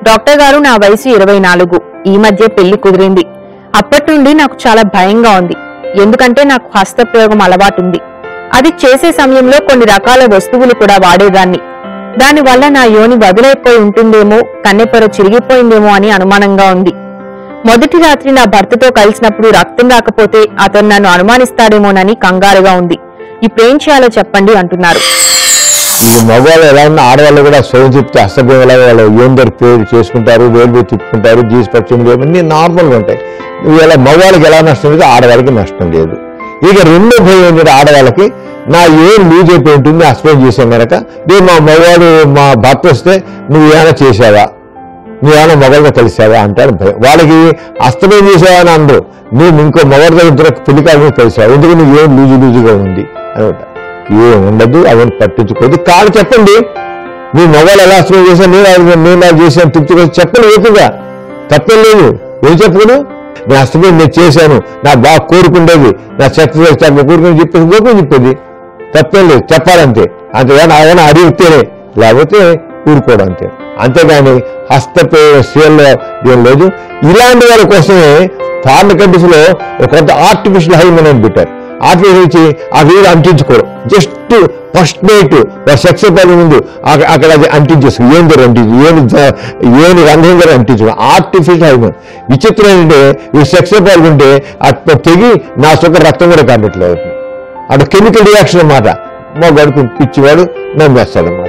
doctor గారు నా వయసు ఇరవై నాలుగు ఈ మధ్య పెళ్లి కుదిరింది అప్పటి నుండి నాకు చాలా భయంగా ఉంది ఎందుకంటే నాకు హస్తప్రయోగం అలవాటుంది అది చేసే సమయంలో కొన్ని రకాల వస్తువులు కూడా వాడేదాన్ని దానివల్ల నా యోని వదిలైపోయి ఉంటుందేమో కన్నెపొర చిరిగిపోయిందేమో అని అనుమానంగా ఉంది మొదటి రాత్రి నా భర్తతో కలిసినప్పుడు రక్తం రాకపోతే అతను నన్ను అనుమానిస్తాడేమోనని కంగారుగా ఉంది ఇప్పుడేం చేయాలో చెప్పండి అంటున్నారు ఇది మగవాళ్ళు ఎలా ఉన్నా ఆడవాళ్ళు కూడా స్వయం చెప్తే అస్తభ్యం ఎలా వాళ్ళు ఏందరు పేరు చేసుకుంటారు వేలు తిప్పుకుంటారు జీన్స్ పక్షం ఇవన్నీ నార్మల్గా ఉంటాయి ఇలా మగవాళ్ళకి ఎలా నష్టం లేదు ఆడవాళ్ళకి నష్టం లేదు ఇక రెండో భయం ఏంటంటే ఆడవాళ్ళకి నా ఏం లూజ్ అయిపోయి ఉంటుంది అస్పెండ్ చేసాం కనుక నేను మా మగవాడు మా భర్త వస్తే నువ్వు ఏమైనా చేసావా నువ్వేమైనా మగవాళ్ళతో కలిసావా అంటారు భయం వాళ్ళకి అస్తమయం చేసావా అని అందరూ నువ్వు ఇంకో మగవాడితో ఇద్దరు పెళ్లి కాలం కలిసావు ఎందుకు నువ్వు ఏం లూజు లూజుగా ఉంది అనమాట ఏం ఉండదు అవన్నీ పట్టించుకోదు కాదు చెప్పండి మీ మగవాళ్ళు ఎలా అస్తమయం చేశారు నేను అది- నేను అది చేశాను తృప్తిగా చెప్పండి ఏకుగా తప్పేం లేదు ఏం చెప్పకూడదు నేను అస్తమయం నేను చేశాను నా బాగా కోరుకుండేది నా శక్తి చేస్తాను కోరుకుని చెప్పేది గోకుని చెప్పేది తప్పేం లేదు చెప్పాలంతే అంతేగాని ఆయన అడిగితేనే లేకపోతే ఊరుకోవడం అంతే అంతేగాని హస్తప్రయోగ స్త్రీల్లో ఏం లేదు ఇలాంటి వాళ్ళ కోసమే ఫారిన్ కంట్రీస్ లో ఒక కొంత ఆర్టిఫిషియల్ హైమన్ అని పెట్టారు ఆర్టిఫిషియల్ ఇచ్చి ఆ వీరు అంటించుకోవడం జస్ట్ ఫస్ట్ నైట్ సెక్స్ పని ముందు అక్క- అక్కడ అది అంటించేసుకో ఏం దగ్గర అంటించు ఏమి జ- ఏమి రంధ్రం దగ్గర అంటించు ఆర్టిఫిషియల్ హైమన్ విచిత్రం ఏంటంటే ఈ సెక్స్ పాల్గొంటే అట్లా తెగి నా సొక్క రక్తం కూడా కానట్లేదు అటు కెమికల్ రియాక్షన్ అన్నమాట మా గడుపు పిచ్చివాడు నమ్మేస్తాడు అనమాట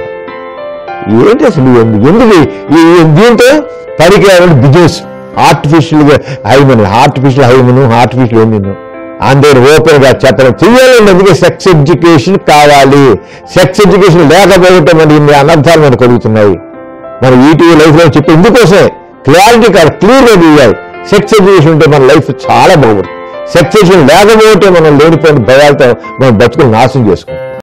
ఏంటి అసలు ఎందు- ఎందుకు ఈ ఈ దీంతో పరికరాలు business artificial hymen artificial hymen artificial ఏంది అందరు ఓపెన్ గా చెప్పడం చెయ్యాలండి అందుకే సెక్స్ ఎడ్యుకేషన్ కావాలి సెక్స్ ఎడ్యుకేషన్ లేకపోతే మరి ఇన్ని అనర్థాలు మనకు కలుగుతున్నాయి మన ఈటీవీ లైఫ్ లో చెప్పే ఇందుకోసమే క్లారిటీ కాదు క్లియర్ గా తీయాలి సెక్స్ ఎడ్యుకేషన్ ఉంటే మన లైఫ్ చాలా బాగుంటుంది సెక్స్ ఎడ్యుకేషన్ లేకపోతే మనం లేనిపోయిన భయాలతో మనం బతుకులు నాశనం చేసుకుంటాం